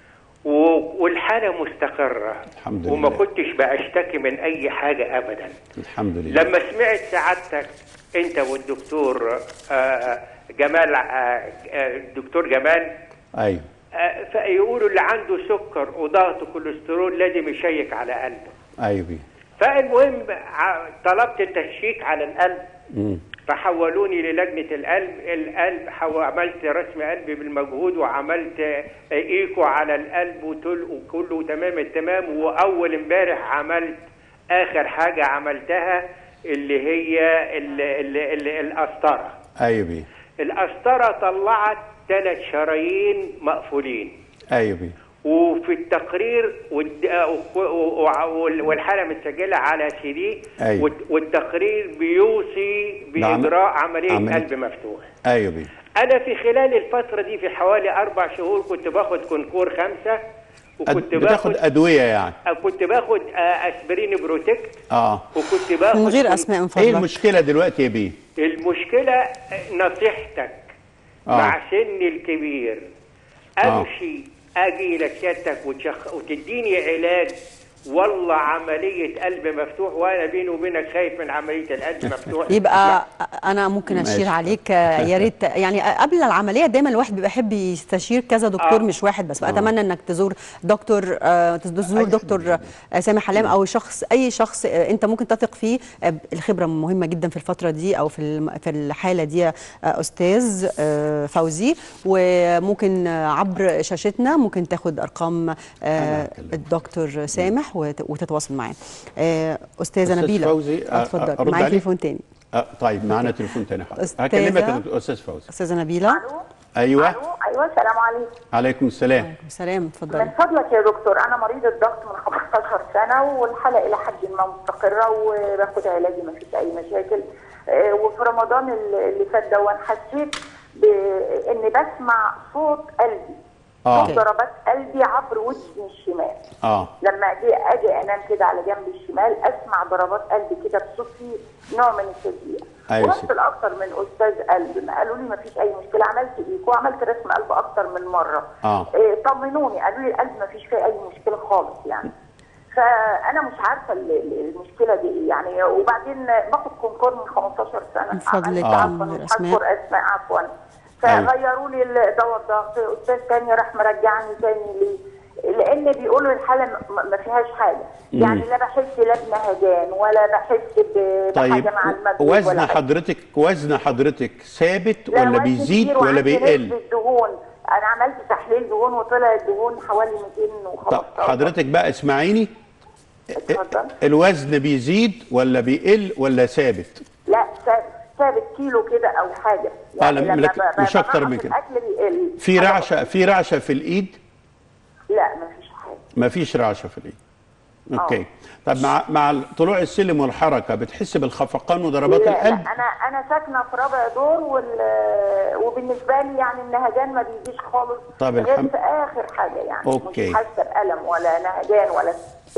و- والحاله مستقره الحمد وما لله. كنتش بشتكي من اي حاجه ابدا الحمد لله لما سمعت سعادتك انت والدكتور آه، جمال آه، آه، الدكتور جمال ايوه آه، فيقولوا اللي عنده سكر وضغط كوليسترول لازم يشيك على قلبه ايوه بيه فالمهم ع- طلبت التشيك على القلب مم. فحولوني للجنة القلب القلب حو... عملت رسم قلبي بالمجهود وعملت آه، ايكو على القلب وتل... وكله تمام التمام واول امبارح عملت اخر حاجة عملتها اللي هي ال ال ال القسطره ايوه بيه القسطره طلعت ثلاث شرايين مقفولين ايوه بيه وفي التقرير والد- و- و- و- والحاله متسجله على سي دي أيوة. والت- والتقرير بيوصي بعم- باجراء عمليه عملية. قلب مفتوح ايوه بيه انا في خلال الفتره دي في حوالي اربع شهور كنت باخد كونكور خمسه أد- وكنت بتاخد باخد ادويه يعني كنت باخد آه، اسبرين بروتكت اه وكنت باخد من غير كون- اسماء من ايه فضلك المشكله دلوقتي يا بيه المشكله نصيحتك آه. مع سني الكبير آه. امشي اجي لسيادتك وتشخ... وتديني علاج والله عمليه قلب مفتوح وانا بيني وبينك خايف من عمليه القلب مفتوح يبقى انا ممكن ماشي. اشير عليك آه، يا ريت يعني قبل العمليه دايما الواحد بيبقى يحب يستشير كذا دكتور آه. مش واحد بس فاتمنى انك تزور دكتور آه، تزور دكتور آه، سامح حلام او شخص اي شخص آه، انت ممكن تثق فيه آه، الخبره مهمه جدا في الفتره دي او في الم- في الحاله دي آه، استاذ آه، فوزي وممكن آه، عبر شاشتنا ممكن تاخد ارقام آه، أنا هكلمك. الدكتور سامح وت- وتتواصل معاه آه، استاذه أستاذ نبيله فوزي، آه، اتفضل أرد معايا عليه؟ تليفون تاني آه طيب معانا تليفون تاني حاضر أستاذة- هكلمك يا دكتور استاذ فوزي استاذه نبيله الو ايوه الو ايوه السلام عليكم عليكم السلام سلام من اتفضلي فضلك يا دكتور انا مريضه ضغط من 15 سنه والحاله الى حد ما مستقره وباخد علاجي ما فيش اي مشاكل آه، وفي رمضان اللي اللي فات ده حسيت باني بسمع صوت قلبي آه. صوت ضربات قلبي عبر ودني الشمال اه لما اجي اجي انام كده على جنب الشمال اسمع ضربات قلبي كده بصوت فيه نوع من التشجيع أيوة ورحت ست. لاكتر من استاذ قلب ما قالوا لي ما فيش اي مشكله عملت ايكو وعملت رسم قلب اكتر من مره آه. إيه طمنوني قالوا لي القلب ما فيش فيه اي مشكله خالص يعني فانا مش عارفه ال- ال- المشكله دي ايه يعني وبعدين باخد كونكور من 15 سنه من فضلك، عملت آه. عفوا من مش الأسماء. هذكر اسماء عفوا أيوة. فغيروا لي دواء الضغط استاذ تاني راح مرجعني تاني ليه لان بيقولوا الحاله م- ما فيهاش حاجه يعني لا بحس لا بنهجان ولا بحس ب- طيب بحاجه مع المجهود وزن ولا حاجة. حضرتك وزن حضرتك ثابت لا، ولا وزن بيزيد كتير ولا وعندي بيقل نسبة دهون انا عملت تحليل دهون وطلع الدهون حوالي طب 215 حضرتك بقى اسمعيني اتفضل الوزن بيزيد ولا بيقل ولا ثابت لا ثابت ثابت كيلو كده او حاجه آه، لا، لما لكن ب- ب- مش أكتر من بنقص كده. الاكل بيقل في أنا- رعشه في رعشه في الايد لا ما فيش حاجه ما فيش رعشه في الايد اوكي آه. طب مع مع طلوع السلم والحركه بتحس بالخفقان وضربات لا, القلب لا انا انا ساكنه في رابع دور وال وبالنسبه لي يعني النهجان ما بيجيش خالص طب غير الحمد- في اخر حاجه يعني أوكي. مش حاسه بالم ولا نهجان ولا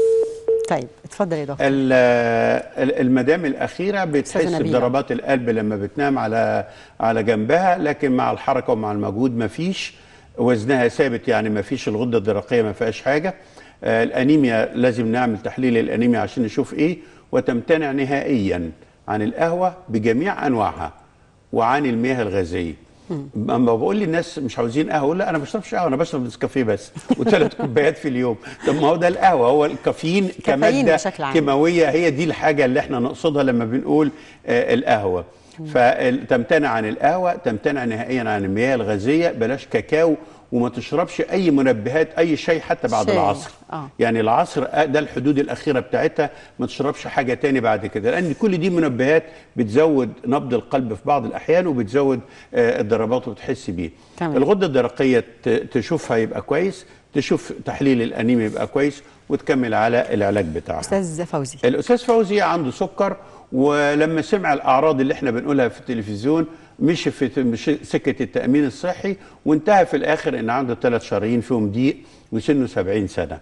طيب اتفضل يا دكتور ال- ال- المدام الاخيره بتحس أستاذة نبيلة. بضربات القلب لما بتنام على على جنبها لكن مع الحركه ومع المجهود ما فيش وزنها ثابت يعني ما فيش الغده الدرقيه ما فيهاش حاجه آه، الانيميا لازم نعمل تحليل الانيميا عشان نشوف ايه وتمتنع نهائيا عن القهوه بجميع انواعها وعن المياه الغازيه اما بقول للناس مش عاوزين قهوه اقول لا انا ما بشربش قهوه انا بشرب نسكافيه بس وثلاث كوبايات في اليوم طب ما هو ده القهوه هو الكافيين كماده بشكل عام. كيماويه هي دي الحاجه اللي احنا نقصدها لما بنقول آه القهوه فتمتنع عن القهوه تمتنع نهائيا عن المياه الغازيه بلاش كاكاو وما تشربش اي منبهات اي شيء حتى بعد شاي. العصر آه. يعني العصر آه، ده الحدود الاخيره بتاعتها ما تشربش حاجه تاني بعد كده لان كل دي منبهات بتزود نبض القلب في بعض الاحيان وبتزود آه، الضربات وبتحس بيه تمام. الغده الدرقيه ت- تشوفها يبقى كويس تشوف تحليل الانيميا يبقى كويس وتكمل على العلاج بتاعها استاذ فوزي الاستاذ فوزي عنده سكر ولما سمع الاعراض اللي احنا بنقولها في التلفزيون مشي في مشي سكه التامين الصحي وانتهى في الاخر ان عنده ثلاث شرايين فيهم ضيق وسنه 70 سنه.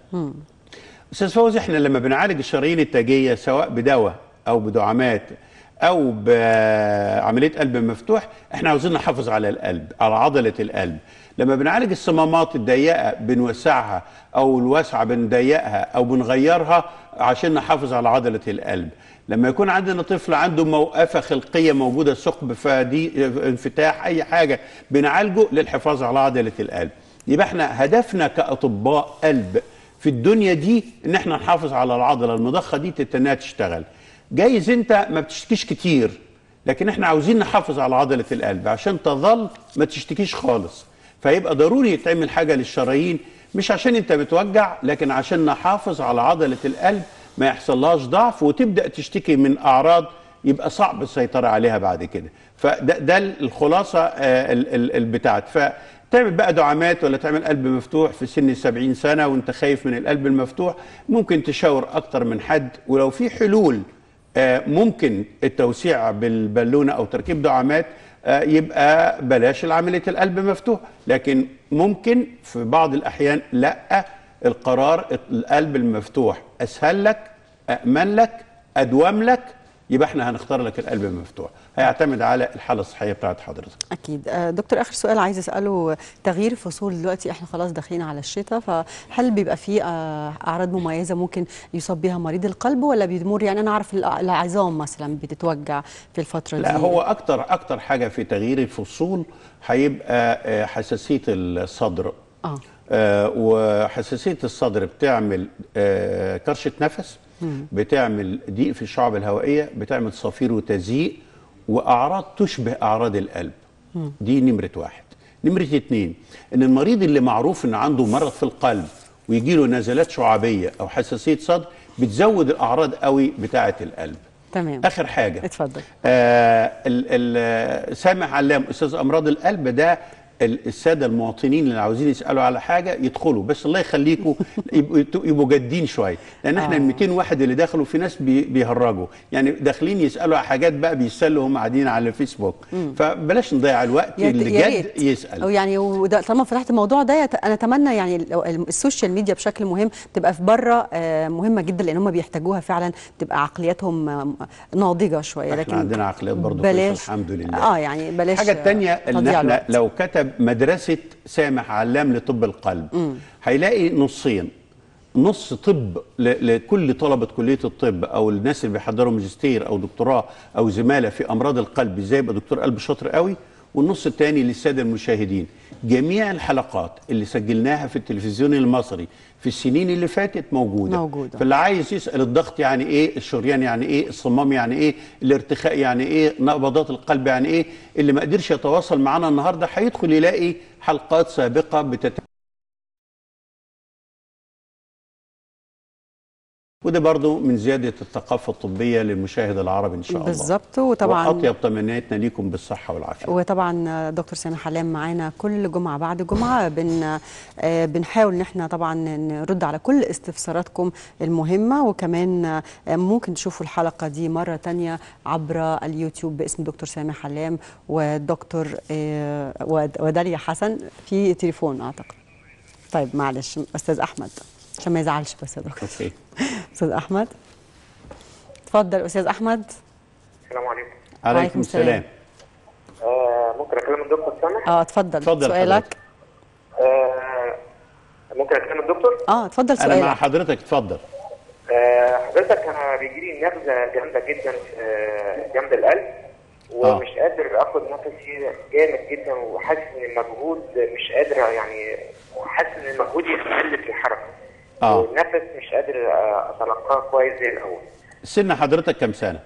استاذ فوزي احنا لما بنعالج الشرايين التاجيه سواء بدواء او بدعامات او بعمليه قلب مفتوح احنا عاوزين نحافظ على القلب على عضله القلب لما بنعالج الصمامات الضيقه بنوسعها او الواسعه بنضيقها او بنغيرها عشان نحافظ على عضله القلب لما يكون عندنا طفل عنده موقفه خلقيه موجوده ثقب فدي انفتاح اي حاجه بنعالجه للحفاظ على عضله القلب يبقى احنا هدفنا كاطباء قلب في الدنيا دي ان احنا نحافظ على العضله المضخه دي انها تشتغل جايز انت ما بتشتكيش كتير لكن احنا عاوزين نحافظ على عضله القلب عشان تظل ما تشتكيش خالص فيبقى ضروري يتعمل حاجه للشرايين مش عشان انت بتوجع لكن عشان نحافظ على عضله القلب ما يحصلهاش ضعف وتبدا تشتكي من اعراض يبقى صعب السيطره عليها بعد كده فده ده الخلاصه آه، ال- ال- ال- بتاعت فتعمل بقى دعامات ولا تعمل قلب مفتوح في سن السبعين سنه وانت خايف من القلب المفتوح ممكن تشاور اكتر من حد ولو في حلول آه، ممكن التوسيع بالبالونه او تركيب دعامات آه، يبقى بلاش عمليه القلب مفتوح لكن ممكن في بعض الاحيان لا القرار القلب المفتوح اسهل لك امن لك ادوم لك يبقى احنا هنختار لك القلب المفتوح هيعتمد على الحاله الصحيه بتاعت حضرتك اكيد آه، دكتور اخر سؤال عايز اساله تغيير الفصول دلوقتي احنا خلاص داخلين على الشتاء فهل بيبقى في آه، اعراض مميزه ممكن يصاب بها مريض القلب ولا بيمر يعني انا اعرف الع- العظام مثلا بتتوجع في الفتره لا دي هو اكتر اكتر حاجه في تغيير الفصول هيبقى آه، حساسيه الصدر اه آه، وحساسيه الصدر بتعمل آه، كرشه نفس بتعمل ضيق في الشعب الهوائيه بتعمل صفير وتزييق واعراض تشبه اعراض القلب دي نمره واحد نمره اتنين ان المريض اللي معروف ان عنده مرض في القلب ويجي له نزلات شعابيه او حساسيه صدر بتزود الاعراض قوي بتاعه القلب تمام اخر حاجه اتفضل آه ال- ال- سامح علام استاذ امراض القلب ده ال- الساده المواطنين اللي عاوزين يسالوا على حاجه يدخلوا بس الله يخليكم يبقوا يبقوا جادين شويه لان احنا ال 200 واحد اللي دخلوا في ناس بي- بيهرجوا يعني داخلين يسالوا على حاجات بقى بيسالوا هم قاعدين على الفيسبوك فبلاش نضيع الوقت يا- اللي يا جد ريت. يسال او يعني وده طالما فتحت الموضوع ده يت- انا اتمنى يعني لو ال- السوشيال ميديا بشكل مهم تبقى في بره آه، مهمه جدا لان هم بيحتاجوها فعلا تبقى عقلياتهم آه، ناضجه شويه احنا لكن عندنا عقليات برضه كويسة بلاش الحمد لله اه يعني بلاش الحاجة التانية آه، ان تضييع احنا الوقت. لو كتب مدرسة سامح علام لطب القلب هيلاقي نصين نص طب ل- لكل طلبة كلية الطب او الناس اللي بيحضروا ماجستير او دكتوراه او زمالة في امراض القلب ازاي يبقى دكتور قلب شاطر قوي والنص الثاني للسادة المشاهدين جميع الحلقات اللي سجلناها في التلفزيون المصري في السنين اللي فاتت موجودة موجودة. فاللي عايز يسال الضغط يعني ايه الشريان يعني ايه الصمام يعني ايه الارتخاء يعني ايه نبضات القلب يعني ايه اللي ما قدرش يتواصل معانا النهارده هيدخل يلاقي حلقات سابقه بتت وده برضو من زيادة الثقافة الطبية للمشاهد العربي إن شاء الله بالظبط وطبعا وأطيب تمنياتنا ليكم بالصحة والعافية وطبعا دكتور سامح حلام معانا كل جمعه بعد جمعه بن آه، بنحاول ان احنا طبعا نرد على كل استفساراتكم المهمه وكمان آه، ممكن تشوفوا الحلقه دي مره تانية عبر اليوتيوب باسم دكتور سامح حلام ودكتور آه، ود- وداليا حسن في تليفون اعتقد طيب معلش استاذ احمد عشان ما يزعلش بس يا دكتور أوكي استاذ احمد اتفضل استاذ احمد السلام عليكم عليكم السلام. السلام آه ممكن اكلم الدكتور سامح اه اتفضل اتفضل سؤالك حضرتك. آه ممكن اكلم الدكتور اه اتفضل أنا مع سؤالك حضرتك اتفضل آه حضرتك انا بيجي لي نبذه جامده جدا آه جنب القلب ومش قادر اخد نفسي جامد جدا وحاسس ان المجهود مش قادر يعني حاسس ان المجهود يقل في الحركه آه. والنفس مش قادر آه، اتلقاه كويس زي الاول سن حضرتك كم سنة؟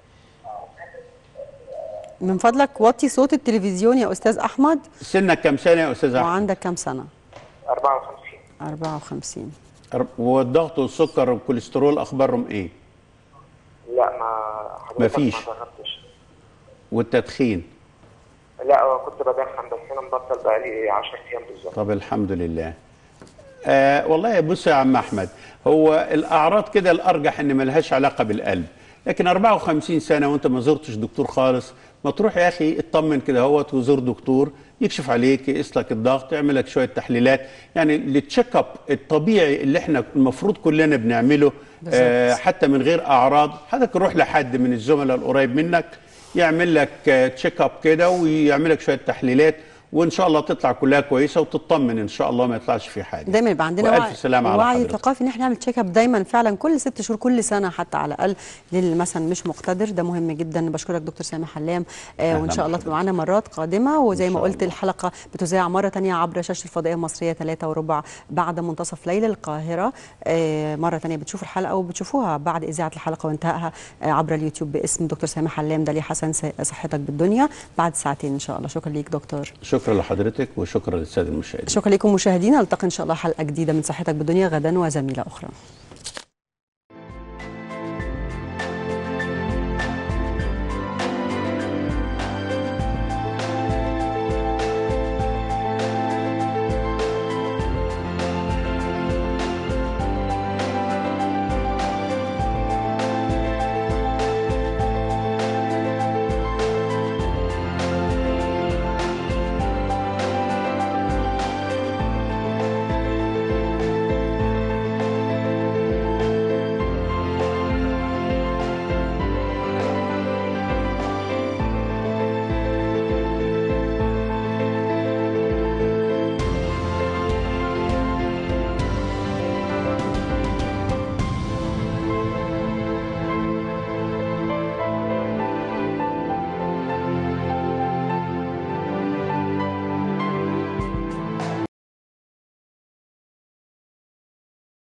من فضلك وطي صوت التلفزيون يا استاذ احمد سنك كم سنة يا أستاذ أحمد؟ وعندك كم سنه 54 54 أر- والضغط والسكر والكوليسترول أخبارهم إيه؟ لا ما حضرتك مفيش. ما جربتش والتدخين لا آه، كنت بدخن بس انا مبطل بقالي 10 ايام بالظبط طب الحمد لله آه والله بص يا عم احمد هو الاعراض كده الارجح ان ملهاش علاقه بالقلب لكن 54 سنه وانت ما زرتش دكتور خالص ما تروح يا اخي اطمن كده اهوت وزور دكتور يكشف عليك يقيس لك الضغط يعمل لك شويه تحليلات يعني التشيك اب الطبيعي اللي احنا المفروض كلنا بنعمله آه حتى من غير اعراض حضرتك روح لحد من الزملاء القريب منك يعمل لك تشيك اب كده ويعمل لك شويه تحليلات وان شاء الله تطلع كلها كويسه وتطمن ان شاء الله ما يطلعش في حاجه دايما يبقى عندنا والف وعي, سلامه على وعي حضرتك ثقافي ان احنا نعمل تشيك اب دايما فعلا كل ست شهور كل سنه حتى على الاقل للي مثلا مش مقتدر ده مهم جدا بشكرك دكتور سامح حلام آه وان أهلا شاء الله بحضرتك. تبقى معانا مرات قادمه وزي إن ما شاء قلت الله. الحلقه بتذاع مره تانية عبر شاشه الفضائيه المصريه 3 وربع بعد منتصف ليل القاهره آه مره تانية بتشوفوا الحلقه وبتشوفوها بعد اذاعه الحلقه وانتهائها آه عبر اليوتيوب باسم دكتور سامح حلام داليا حسن س- صحتك بالدنيا بعد ساعتين ان شاء الله شكرا ليك دكتور شكرا لحضرتك وشكرا للساده المشاهدين شكرا لكم مشاهدينا نلتقي ان شاء الله حلقه جديده من صحتك بالدنيا غدا وزميله اخرى